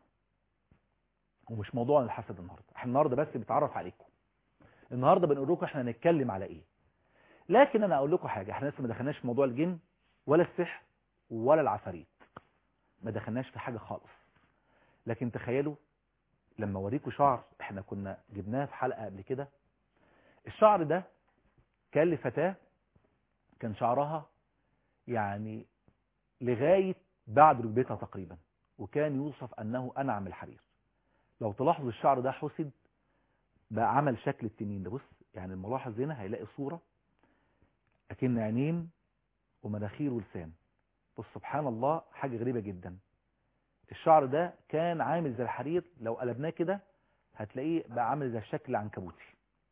S1: ومش موضوع الحسد النهاردة احنا النهاردة بس بنتعرف عليكم النهاردة بنقول لكم احنا هنتكلم على ايه لكن انا اقول لكم حاجة احنا لسه ما دخلناش في موضوع الجن ولا السحر ولا العفاريت ما دخلناش في حاجة خالص لكن تخيلوا لما اوريكم شعر احنا كنا جبناه في حلقة قبل كده الشعر ده كان لفتاة كان شعرها يعني لغاية بعد ركبتها تقريبا وكان يوصف انه انعم الحرير لو تلاحظوا الشعر ده حسد بقى عمل شكل التنين ده بص يعني الملاحظ هنا هيلاقي صورة اكن عينين ومناخير ولسان بص سبحان الله حاجة غريبة جدا الشعر ده كان عامل زي الحرير لو قلبناه كده هتلاقيه بقى عامل زي الشكل العنكبوتي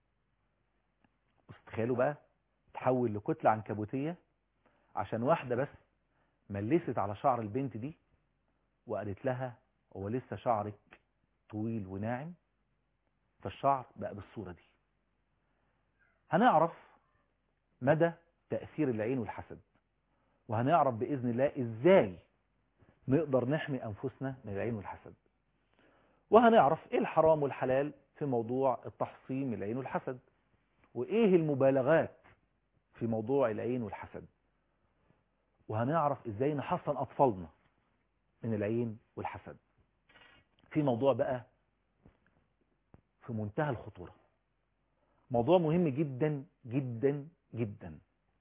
S1: بص تخيلوا بقى تحول لكتلة عنكبوتية عشان واحدة بس ملست على شعر البنت دي وقالت لها هو لسه شعرك طويل وناعم فالشعر بقى بالصورة دي هنعرف مدى تأثير العين والحسد وهنعرف بإذن الله إزاي نقدر نحمي أنفسنا من العين والحسد وهنعرف ايه الحرام والحلال في موضوع التحصين العين والحسد وايه المبالغات في موضوع العين والحسد وهنعرف ازاي نحصن اطفالنا من العين والحسد في موضوع بقى في منتهى الخطورة موضوع مهم جدا جدا جدا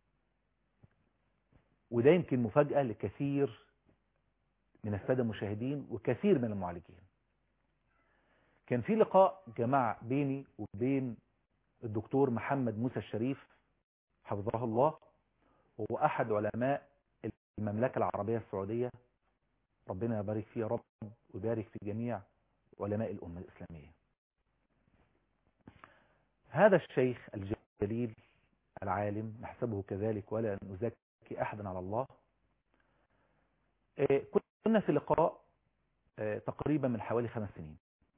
S1: وده يمكن مفاجأة لكثير من السادة المشاهدين وكثير من المعالجين كان في لقاء جماع بيني وبين الدكتور محمد موسى الشريف حفظه الله وهو أحد علماء المملكة العربية السعودية ربنا يبارك فيه يا رب ويبارك في جميع علماء الأمة الإسلامية هذا الشيخ الجليل العالم نحسبه كذلك ولا نزكي أحدا على الله كنا في لقاء تقريبا من حوالي خمس سنين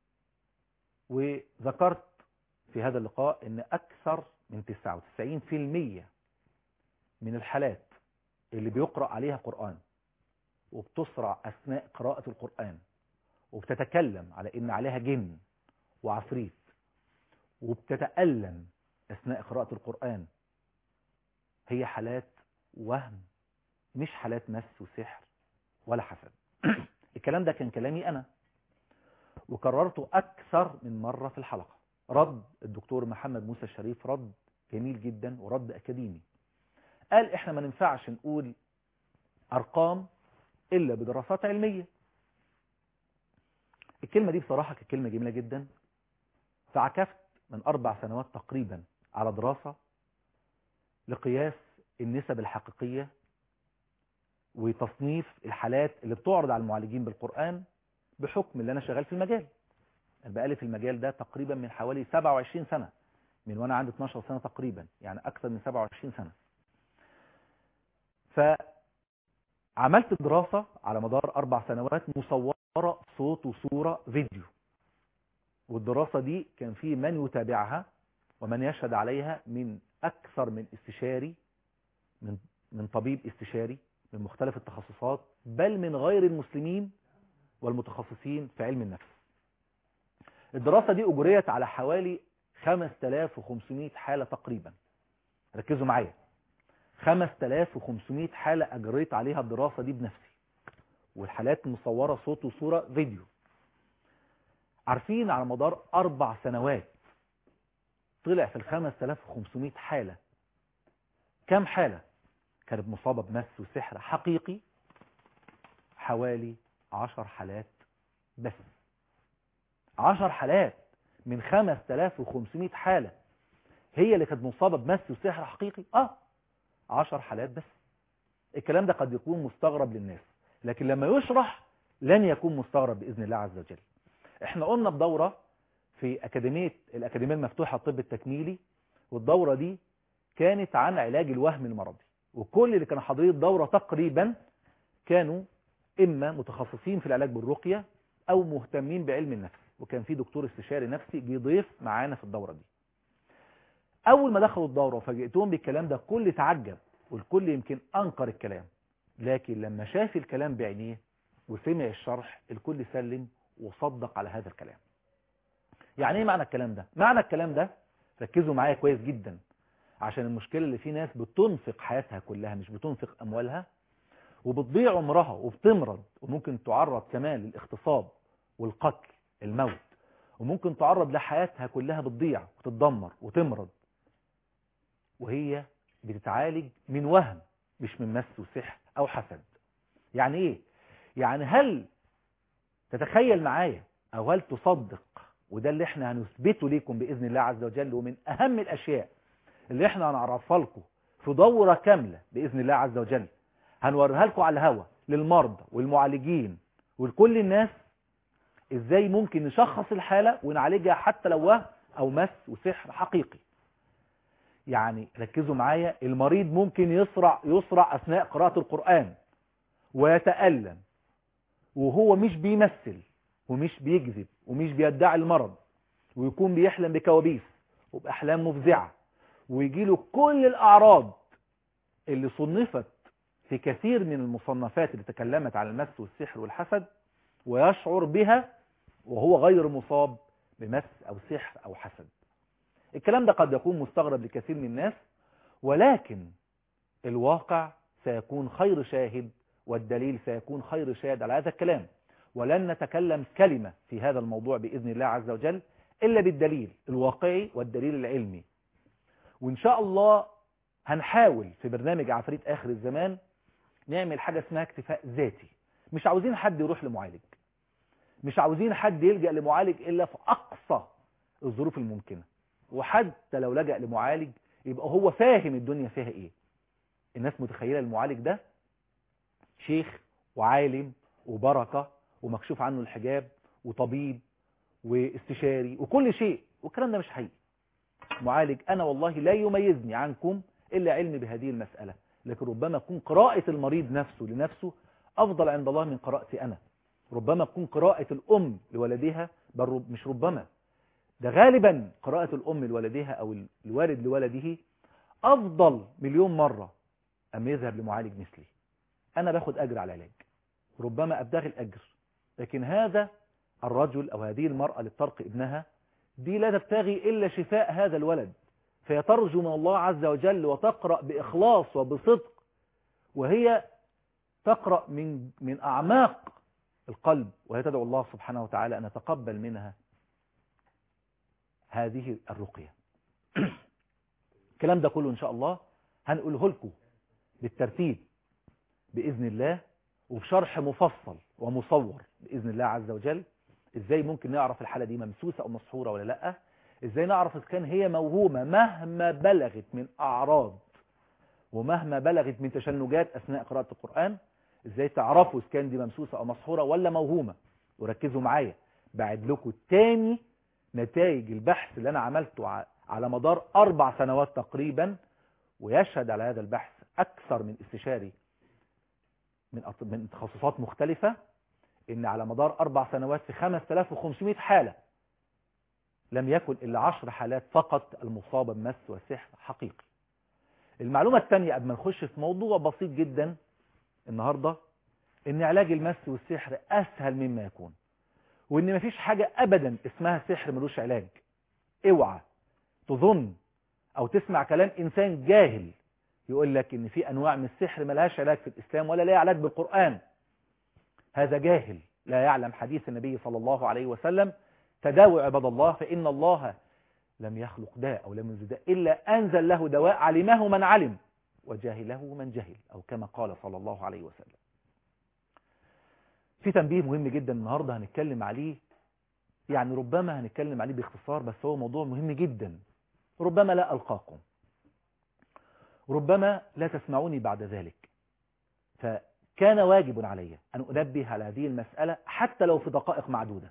S1: وذكرت في هذا اللقاء ان اكثر من 99% من الحالات اللي بيقرأ عليها قرآن وبتصرع اثناء قراءة القرآن وبتتكلم على ان عليها جن وعفريت وبتتألم اثناء قراءة القرآن هي حالات وهم مش حالات مس وسحر ولا حسد الكلام ده كان كلامي انا وكررته اكثر من مرة في الحلقة رد الدكتور محمد موسى الشريف رد جميل جدا ورد اكاديمي قال احنا ما ننفعش نقول ارقام الا بدراسات علمية الكلمة دي بصراحة كانت كلمة جميلة جدا فعكفت من اربع سنوات تقريبا على دراسة لقياس النسب الحقيقية وتصنيف الحالات اللي بتعرض على المعالجين بالقرآن بحكم اللي انا شغال في المجال انا بقالي في المجال ده تقريبا من حوالي 27 سنة من وانا عندي 12 سنة تقريبا يعني اكثر من 27 سنة فعملت دراسة على مدار اربع سنوات مصورة صوت وصورة فيديو والدراسة دي كان في من يتابعها ومن يشهد عليها من اكثر من استشاري من من طبيب استشاري من مختلف التخصصات بل من غير المسلمين والمتخصصين في علم النفس الدراسة دي أجريت على حوالي 5500 حالة تقريبا ركزوا معايا 5500 حالة أجريت عليها الدراسة دي بنفسي والحالات مصورة صوت وصورة فيديو عارفين على مدار أربع سنوات طلع في ال 5500 حالة كم حالة كانت مصابة بمس وسحر حقيقي حوالي عشر حالات بس عشر حالات من 5500 حالة هي اللي كانت مصابة بمس وسحر حقيقي اه عشر حالات بس الكلام ده قد يكون مستغرب للناس لكن لما يشرح لن يكون مستغرب بإذن الله عز وجل احنا قلنا بدورة في أكاديمية الأكاديمية المفتوحة الطب التكميلي والدورة دي كانت عن علاج الوهم المرضي وكل اللي كانوا حاضرين الدورة تقريبا كانوا إما متخصصين في العلاج بالرقية أو مهتمين بعلم النفس وكان في دكتور استشاري نفسي جه ضيف معانا في الدورة دي أول ما دخلوا الدورة وفاجئتهم بالكلام ده كل تعجب والكل يمكن أنكر الكلام لكن لما شاف الكلام بعينيه وسمع الشرح الكل سلم وصدق على هذا الكلام يعني ايه معنى الكلام ده معنى الكلام ده ركزوا معايا كويس جدا عشان المشكلة اللي في ناس بتنفق حياتها كلها مش بتنفق أموالها وبتضيع عمرها وبتمرض وممكن تعرض كمان للاغتصاب والقتل الموت وممكن تعرض لحياتها كلها بتضيع وتتدمر وتمرض وهي بتتعالج من وهم مش من مس وسحر أو حسد يعني ايه يعني هل تتخيل معايا أو هل تصدق وده اللي احنا هنثبته ليكم بإذن الله عز وجل ومن أهم الأشياء اللي احنا هنعرفها لكم في دورة كاملة بإذن الله عز وجل هنوريها لكم على الهوا للمرضى والمعالجين ولكل الناس ازاي ممكن نشخص الحالة ونعالجها حتى لو وهم او مس وسحر حقيقي يعني ركزوا معايا المريض ممكن يسرع يسرع اثناء قراءة القرآن ويتألم وهو مش بيمثل ومش بيكذب ومش بيدعي المرض ويكون بيحلم بكوابيس وبأحلام مفزعة ويجيله كل الأعراض اللي صنفت في كثير من المصنفات اللي تكلمت عن المس والسحر والحسد ويشعر بها وهو غير مصاب بمس أو سحر أو حسد الكلام ده قد يكون مستغرب لكثير من الناس ولكن الواقع سيكون خير شاهد والدليل سيكون خير شاهد على هذا الكلام ولن نتكلم كلمة في هذا الموضوع بإذن الله عز وجل إلا بالدليل الواقعي والدليل العلمي وإن شاء الله هنحاول في برنامج عفريت آخر الزمان نعمل حاجة اسمها اكتفاء ذاتي مش عاوزين حد يروح لمعالج مش عاوزين حد يلجأ لمعالج إلا في أقصى الظروف الممكنة وحتى لو لجأ لمعالج يبقى هو فاهم الدنيا فيها إيه الناس متخيلة المعالج ده شيخ وعالم وبركة ومكشوف عنه الحجاب وطبيب واستشاري وكل شيء والكلام ده مش حقيقي معالج أنا والله لا يميزني عنكم إلا علمي بهذه المسألة لكن ربما تكون قراءة المريض نفسه لنفسه أفضل عند الله من قراءتي أنا ربما تكون قراءة الأم لولدها بل رب مش ربما ده غالبا قراءة الأم لولدها أو الوالد لولده أفضل مليون مرة أما يذهب لمعالج مثلي أنا باخد أجر على العلاج ربما أبتغي الأجر لكن هذا الرجل أو هذه المرأة اللي بترق ابنها دي لا تبتغي إلا شفاء هذا الولد فيترجو من الله عز وجل وتقرأ بإخلاص وبصدق وهي تقرأ من من أعماق القلب وهي تدعو الله سبحانه وتعالى أن يتقبل منها هذه الرقية الكلام ده كله إن شاء الله هنقوله لكم بالترتيب بإذن الله وبشرح مفصل ومصور بإذن الله عز وجل إزاي ممكن نعرف الحالة دي ممسوسة أو مسحورة ولا لأ إزاي نعرف إذا كان هي موهومة مهما بلغت من أعراض ومهما بلغت من تشنجات أثناء قراءة القرآن إزاي تعرفوا إذا كان دي ممسوسة أو مسحورة ولا موهومة وركزوا معايا بعد لكم تاني نتائج البحث اللي أنا عملته على مدار أربع سنوات تقريبا ويشهد على هذا البحث أكثر من استشاري من من تخصصات مختلفة إن على مدار أربع سنوات في 5500 حالة لم يكن إلا عشر حالات فقط المصابة بمس وسحر حقيقي المعلومة الثانية قبل ما نخش في موضوع بسيط جدا النهاردة إن علاج المس والسحر أسهل مما يكون وإن مفيش حاجة أبدا اسمها سحر ملوش علاج اوعى تظن أو تسمع كلام إنسان جاهل يقول لك إن في أنواع من السحر ملهاش علاج في الإسلام ولا لها علاج بالقرآن هذا جاهل لا يعلم حديث النبي صلى الله عليه وسلم تداوي عباد الله فإن الله لم يخلق داء أو لم ينزل داء إلا أنزل له دواء علمه من علم وجاهله من جهل أو كما قال صلى الله عليه وسلم في تنبيه مهم جدا النهاردة هنتكلم عليه يعني ربما هنتكلم عليه باختصار بس هو موضوع مهم جدا ربما لا ألقاكم ربما لا تسمعوني بعد ذلك فكان واجب علي أن أنبه على هذه المسألة حتى لو في دقائق معدودة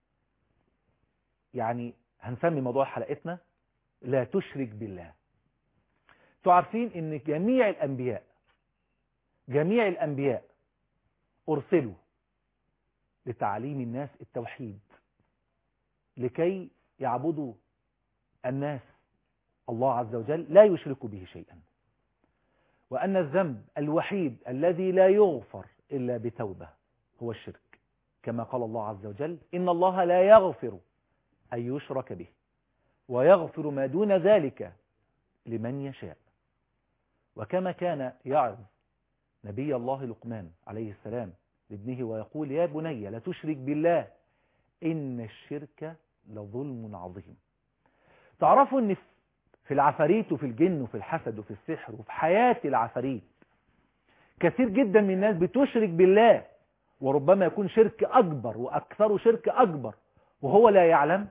S1: يعني هنسمي موضوع حلقتنا لا تشرك بالله تعرفين ان جميع الانبياء جميع الانبياء ارسلوا لتعليم الناس التوحيد لكي يعبدوا الناس الله عز وجل لا يشركوا به شيئا وأن الذنب الوحيد الذي لا يغفر إلا بتوبة هو الشرك كما قال الله عز وجل إن الله لا يغفر أن يشرك به ويغفر ما دون ذلك لمن يشاء وكما كان يعظ نبي الله لقمان عليه السلام لابنه ويقول يا بني لا تشرك بالله إن الشرك لظلم عظيم تعرفوا أن في العفاريت وفي الجن وفي الحسد وفي السحر وفي حياة العفاريت كثير جدا من الناس بتشرك بالله وربما يكون شرك أكبر وأكثر شرك أكبر وهو لا يعلم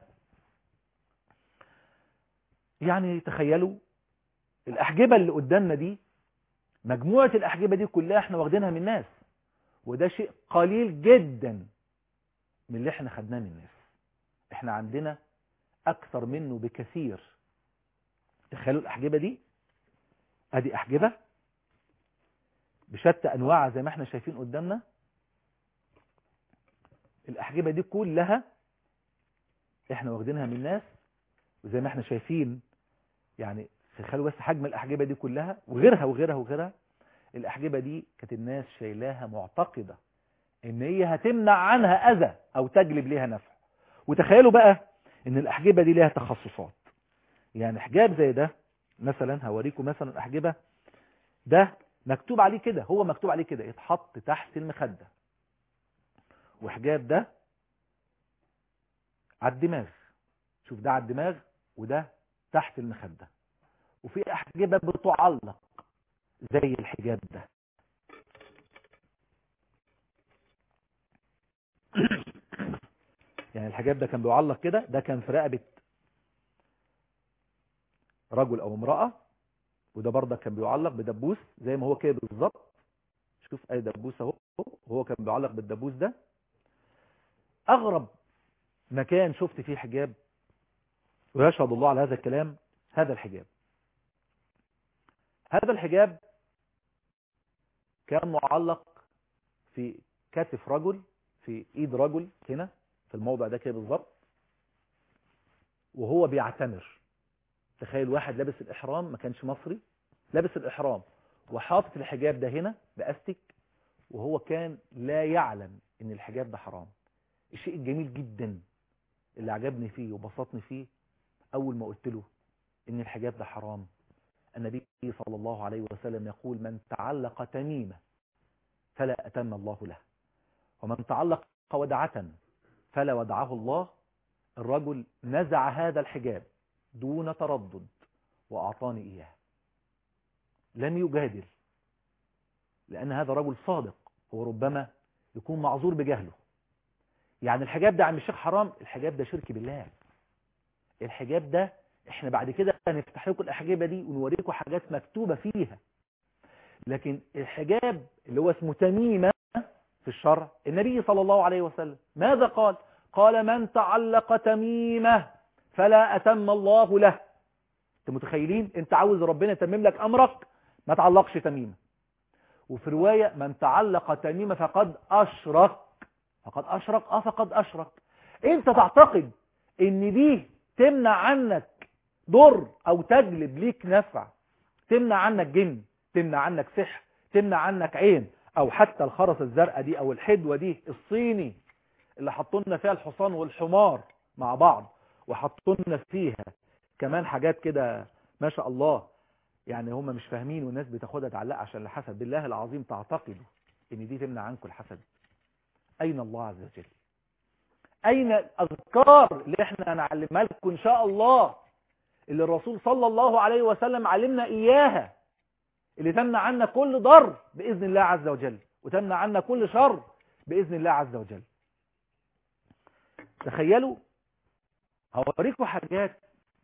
S1: يعني تخيلوا الأحجبة اللي قدامنا دي مجموعة الأحجبة دي كلها احنا واخدينها من الناس وده شيء قليل جدا من اللي احنا خدناه من الناس احنا عندنا أكثر منه بكثير تخيلوا الأحجبة دي ادي أحجبة بشتى أنواعها زي ما احنا شايفين قدامنا الأحجبة دي كلها احنا واخدينها من الناس وزي ما احنا شايفين يعني تخيلوا بس حجم الأحجبة دي كلها وغيرها وغيرها وغيرها الأحجبة دي كانت الناس شايلاها معتقدة ان هي هتمنع عنها أذى أو تجلب لها نفع وتخيلوا بقى ان الاحجبة دي ليها تخصصات يعني حجاب زي ده مثلا هوريكم مثلا احجبة ده مكتوب عليه كده هو مكتوب عليه كده يتحط تحت المخدة وحجاب ده على الدماغ شوف ده على الدماغ وده تحت المخدة وفي أحجبة بتعلق زي الحجاب ده يعني الحجاب ده كان بيعلق كده ده كان في رقبة رجل أو امرأة وده برضه كان بيعلق بدبوس زي ما هو كده بالظبط شوف اي دبوس اهو هو كان بيعلق بالدبوس ده اغرب مكان شفت فيه حجاب ويشهد الله على هذا الكلام هذا الحجاب هذا الحجاب كان معلق في كتف رجل في ايد رجل هنا في الموضع ده كده بالظبط وهو بيعتمر تخيل واحد لابس الإحرام ما كانش مصري لابس الإحرام وحاطط الحجاب ده هنا بأستك وهو كان لا يعلم ان الحجاب ده حرام الشيء الجميل جدا اللي عجبني فيه وبسطني فيه أول ما قلت له ان الحجاب ده حرام النبي صلى الله عليه وسلم يقول من تعلق تميمة فلا أتم الله له ومن تعلق ودعة فلا ودعه الله الرجل نزع هذا الحجاب دون تردد وأعطاني إياه لم يجادل لأن هذا رجل صادق هو ربما يكون معذور بجهله يعني الحجاب ده عم الشيخ حرام الحجاب ده شرك بالله الحجاب ده احنا بعد كده هنفتح لكم الأحجابة دي ونوريكم حاجات مكتوبة فيها لكن الحجاب اللي هو اسمه تميمة في الشرع النبي صلى الله عليه وسلم ماذا قال قال من تعلق تميمة فلا أتم الله له انت متخيلين انت عاوز ربنا يتمم لك أمرك ما تعلقش تميمة وفي رواية من تعلق تميمة فقد أشرك فقد أشرك اه فقد أشرك انت تعتقد ان دي تمنع عنك ضر او تجلب ليك نفع تمنع عنك جن تمنع عنك سحر تمنع عنك عين او حتى الخرس الزرقاء دي او الحدوة دي الصيني اللي حطولنا فيها الحصان والحمار مع بعض وحطولنا فيها كمان حاجات كده ما شاء الله يعني هم مش فاهمين والناس بتاخدها تعلق عشان الحسد بالله العظيم تعتقدوا ان دي تمنع عنكم الحسد اين الله عز وجل اين الاذكار اللي احنا هنعلمها لكم ان شاء الله اللي الرسول صلى الله عليه وسلم علمنا اياها اللي تمنع عنا كل ضر باذن الله عز وجل وتمنع عنا كل شر باذن الله عز وجل تخيلوا هوريكم حاجات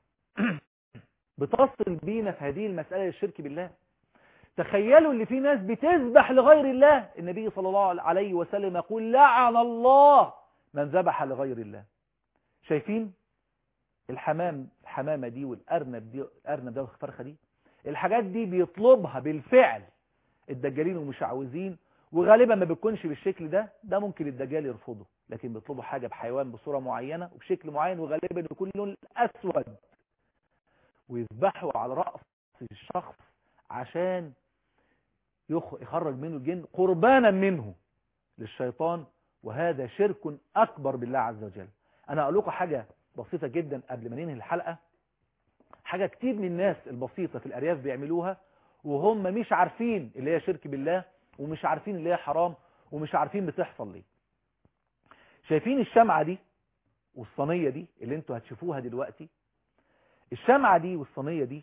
S1: بتصل بينا في هذه المسألة الشرك بالله تخيلوا اللي في ناس بتذبح لغير الله النبي صلى الله عليه وسلم يقول لعن الله من ذبح لغير الله شايفين الحمام الحمامة دي والأرنب دي الأرنب ده والفرخة دي الحاجات دي بيطلبها بالفعل الدجالين ومشعوذين وغالبا ما بيكونش بالشكل ده ده ممكن الدجال يرفضه لكن بيطلبوا حاجة بحيوان بصورة معينة وبشكل معين وغالبا يكون لون أسود ويذبحوا على رأس الشخص عشان يخرج منه الجن قربانا منه للشيطان وهذا شرك أكبر بالله عز وجل أنا أقول لكم حاجة بسيطة جدا قبل ما ننهي الحلقة حاجة كتير من الناس البسيطة في الأرياف بيعملوها وهم مش عارفين اللي هي شرك بالله ومش عارفين اللي هي حرام ومش عارفين بتحصل ليه شايفين الشمعة دي والصينية دي اللي انتوا هتشوفوها دلوقتي الشمعة دي والصينية دي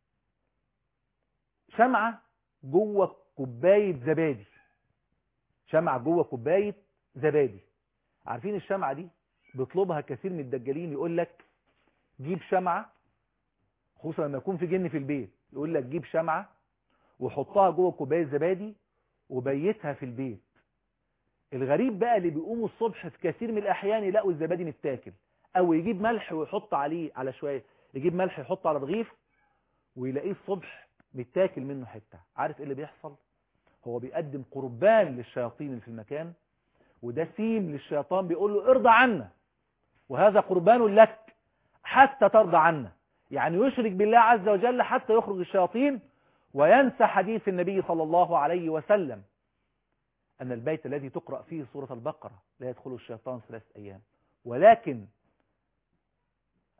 S1: شمعة جوه كوباية زبادي شمعة جوه كوباية زبادي عارفين الشمعة دي بيطلبها كثير من الدجالين يقول لك جيب شمعة خصوصا لما يكون في جن في البيت يقول لك جيب شمعة وحطها جوه كوباية زبادي وبيتها في البيت الغريب بقى اللي بيقوموا الصبح في كثير من الأحيان يلاقوا الزبادي متاكل أو يجيب ملح ويحط عليه على شوية يجيب ملح يحطه على رغيف ويلاقيه الصبح متاكل منه حتة عارف ايه اللي بيحصل هو بيقدم قربان للشياطين اللي في المكان وده سيم للشيطان بيقول له ارضى عنا وهذا قربان لك حتى ترضى عنا يعني يشرك بالله عز وجل حتى يخرج الشياطين وينسى حديث النبي صلى الله عليه وسلم أن البيت الذي تقرأ فيه سورة البقرة لا يدخل الشيطان ثلاث أيام ولكن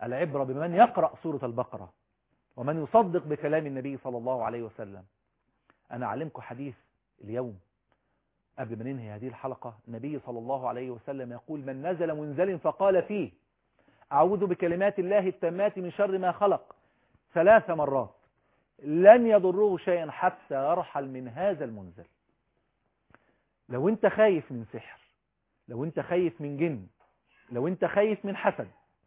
S1: العبرة بمن يقرأ سورة البقرة ومن يصدق بكلام النبي صلى الله عليه وسلم أنا أعلمكم حديث اليوم قبل ما ننهي هذه الحلقة النبي صلى الله عليه وسلم يقول من نزل منزل فقال فيه أعوذ بكلمات الله التامات من شر ما خلق ثلاث مرات لن يضره شيئا حتى يرحل من هذا المنزل لو انت خايف من سحر لو انت خايف من جن لو انت خايف من حسد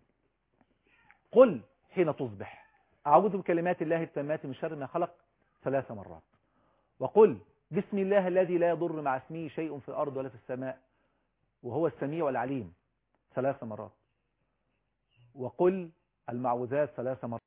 S1: قل حين تصبح أعوذ بكلمات الله التامات من شر ما خلق ثلاث مرات وقل بسم الله الذي لا يضر مع اسمه شيء في الأرض ولا في السماء وهو السميع العليم ثلاث مرات وقل المعوذات ثلاث مرات